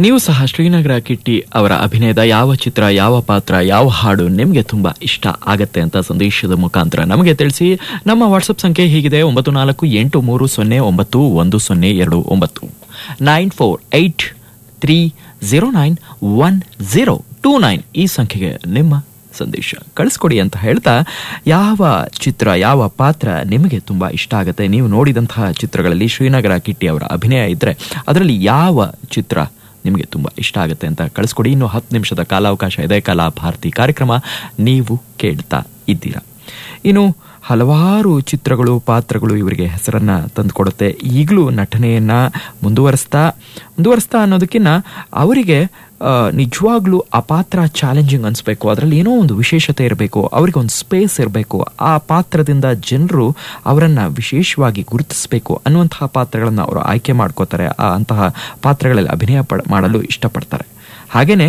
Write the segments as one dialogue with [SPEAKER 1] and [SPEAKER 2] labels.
[SPEAKER 1] ನೀವು ಸಹ ಶ್ರೀನಗರ ಕಿಟ್ಟಿ ಅವರ ಅಭಿನಯದ ಯಾವ ಚಿತ್ರ ಯಾವ ಪಾತ್ರ ಯಾವ ಹಾಡು ನಿಮಗೆ ತುಂಬಾ ಇಷ್ಟ ಆಗತ್ತೆ ಅಂತ ಸಂದೇಶದ ಮುಖಾಂತರ ನಮಗೆ ತಿಳಿಸಿ ನಮ್ಮ ವಾಟ್ಸಪ್ ಸಂಖ್ಯೆ ಹೀಗಿದೆ ಒಂಬತ್ತು ನಾಲ್ಕು ಎಂಟು ಮೂರು ಸೊನ್ನೆ ಒಂಬತ್ತು ಒಂದು ಸೊನ್ನೆ ಎರಡು ಒಂಬತ್ತು nine four eight three zero nine one zero two nine ಈ ಸಂಖ್ಯೆಗೆ ನಿಮ್ಮ ಸಂದೇಶ ಕಳಿಸ್ಕೊಡಿ ಅಂತ ಹೇಳ್ತಾ ಯಾವ ಚಿತ್ರ ಯಾವ ಪಾತ್ರ ನಿಮಗೆ ತುಂಬಾ ಇಷ್ಟ ಆಗುತ್ತೆ ನೀವು ನೋಡಿದಂತಹ ಚಿತ್ರಗಳಲ್ಲಿ ಶ್ರೀನಗರ ಕಿಟ್ಟಿ ಅವರ ಅಭಿನಯ ಇದ್ರೆ ಅದರಲ್ಲಿ ಯಾವ ಚಿತ್ರ ನಿಮಗೆ ತುಂಬ ಇಷ್ಟ ಆಗುತ್ತೆ ಅಂತ ಕಳಿಸ್ಕೊಡಿ ಇನ್ನು ಹತ್ತು ನಿಮಿಷದ ಕಾಲಾವಕಾಶ ಇದೆ ಕಲಾ ಭಾರತಿ ಕಾರ್ಯಕ್ರಮ ನೀವು ಕೇಳ್ತಾ ಇದ್ದೀರಾ ಇನ್ನು ಹಲವಾರು ಚಿತ್ರಗಳು ಪಾತ್ರಗಳು ಇವರಿಗೆ ಹೆಸರನ್ನ ತಂದುಕೊಡುತ್ತೆ ಈಗಲೂ ನಟನೆಯನ್ನ ಮುಂದುವರಿಸ್ತಾ ಮುಂದುವರಿಸ್ತಾ ಅನ್ನೋದಕ್ಕಿಂತ ಅವರಿಗೆ ಆ, ನಿಜವಾಗ್ಲೂ ಆ ಪಾತ್ರ ಚಾಲೆಂಜಿಂಗ್ ಅನಿಸ್ಬೇಕು ಅದರಲ್ಲಿ ಏನೋ ಒಂದು ವಿಶೇಷತೆ ಇರಬೇಕು ಅವರಿಗೆ ಒಂದು ಸ್ಪೇಸ್ ಇರಬೇಕು ಆ ಪಾತ್ರದಿಂದ ಜನರು ಅವರನ್ನ ವಿಶೇಷವಾಗಿ ಗುರುತಿಸಬೇಕು ಅನ್ನುವಂತಹ ಪಾತ್ರಗಳನ್ನು ಅವರು ಆಯ್ಕೆ ಮಾಡ್ಕೋತಾರೆ ಆ ಅಂತಹ ಪಾತ್ರಗಳಲ್ಲಿ ಅಭಿನಯ ಪಡ ಮಾಡಲು ಇಷ್ಟಪಡ್ತಾರೆ ಹಾಗೇನೆ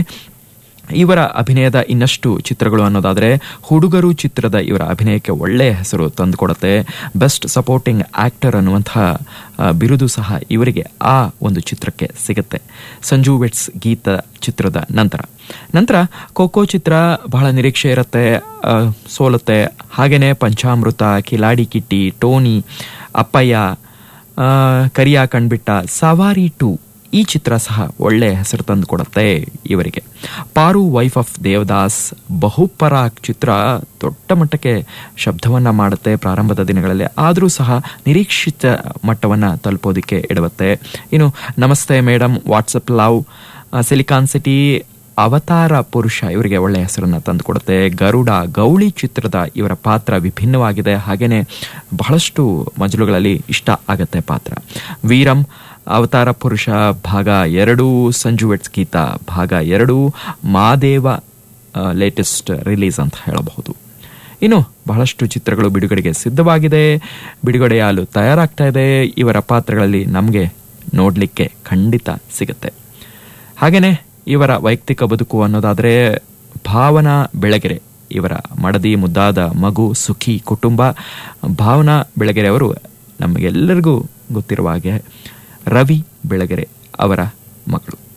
[SPEAKER 1] ಇವರ ಅಭಿನಯದ ಇನ್ನಷ್ಟು ಚಿತ್ರಗಳು ಅನ್ನೋದಾದ್ರೆ ಹುಡುಗರು ಚಿತ್ರದ ಇವರ ಅಭಿನಯಕ್ಕೆ ಒಳ್ಳೆಯ ಹೆಸರು ತಂದುಕೊಡುತ್ತೆ ಬೆಸ್ಟ್ ಸಪೋರ್ಟಿಂಗ್ ಆಕ್ಟರ್ ಅನ್ನುವಂತಹ ಆ, ಬಿರುದು ಸಹ ಇವರಿಗೆ ಆ ಒಂದು ಚಿತ್ರಕ್ಕೆ ಸಿಗುತ್ತೆ ಸಂಜು ವೆಟ್ಸ್ ಗೀತ ಚಿತ್ರದ ನಂತರ ನಂತರ ಖೋಖೋ ಚಿತ್ರ ಬಹಳ ನಿರೀಕ್ಷೆ ಇರುತ್ತೆ ಆ, ಸೋಲುತ್ತೆ ಹಾಗೇನೆ ಪಂಚಾಮೃತ ಕಿಲಾಡಿ ಕಿಟ್ಟಿ ಟೋನಿ ಅಪ್ಪಯ್ಯ ಆ, ಕರಿಯ ಕಣ್ಬಿಟ್ಟ ಸವಾರಿ ಟು ಈ ಚಿತ್ರ ಸಹ ಒಳ್ಳೆಯ ಹೆಸರು ತಂದು ಕೊಡುತ್ತೆ ಇವರಿಗೆ ಪಾರು ವೈಫ್ ಆಫ್ ದೇವದಾಸ್ ಬಹುಪರ ಚಿತ್ರ ದೊಡ್ಡ ಮಟ್ಟಕ್ಕೆ ಶಬ್ದವನ್ನ ಮಾಡುತ್ತೆ ಪ್ರಾರಂಭದ ದಿನಗಳಲ್ಲಿ ಆದರೂ ಸಹ ನಿರೀಕ್ಷಿತ ಮಟ್ಟವನ್ನ ತಲುಪೋದಕ್ಕೆ ಇಡುತ್ತೆ ಇನ್ನು ನಮಸ್ತೆ madam WhatsApp love silicon city ಅವತಾರ ಪುರುಷ ಇವರಿಗೆ ಒಳ್ಳೆಯ ಹೆಸರನ್ನ ತಂದುಕೊಡುತ್ತೆ ಗರುಡ ಗೌಳಿ ಚಿತ್ರದ ಇವರ ಪಾತ್ರ ವಿಭಿನ್ನವಾಗಿದೆ ಹಾಗೇನೆ ಬಹಳಷ್ಟು ಮಜಲುಗಳಲ್ಲಿ ಇಷ್ಟ ಆಗತ್ತೆ ಪಾತ್ರ ವೀರಂ ಅವತಾರ ಪುರುಷ ಭಾಗ ಎರಡು ಸಂಜು ವೆಟ್ಸ್ ಗೀತ ಭಾಗ ಎರಡು ಮಾದೇವ ಲೇಟೆಸ್ಟ್ ರಿಲೀಸ್ ಅಂತ ಹೇಳಬಹುದು ಇನ್ನು ಬಹಳಷ್ಟು ಚಿತ್ರಗಳು ಬಿಡುಗಡೆಗೆ ಸಿದ್ಧವಾಗಿದೆ ಬಿಡುಗಡೆಯಾಲು ತಯಾರಾಗ್ತಾ ಇದೆ ಇವರ ಪಾತ್ರಗಳಲ್ಲಿ ನಮಗೆ ನೋಡಲಿಕ್ಕೆ ಖಂಡಿತ ಸಿಗುತ್ತೆ ಹಾಗೇನೆ ಇವರ ವೈಯಕ್ತಿಕ ಬದುಕು ಅನ್ನೋದಾದ್ರೆ ಭಾವನಾ ಬೆಳಗೆರೆ ಇವರ ಮಡದಿ ಮುದ್ದಾದ ಮಗು ಸುಖಿ ಕುಟುಂಬ ಭಾವನಾ ಬೆಳಗೆರೆ ಅವರು ನಮಗೆಲ್ಲರಿಗೂ ಗೊತ್ತಿರುವ ಹಾಗೆ ರವಿ ಬೆಳಗೆರೆ ಅವರ ಮಗಳು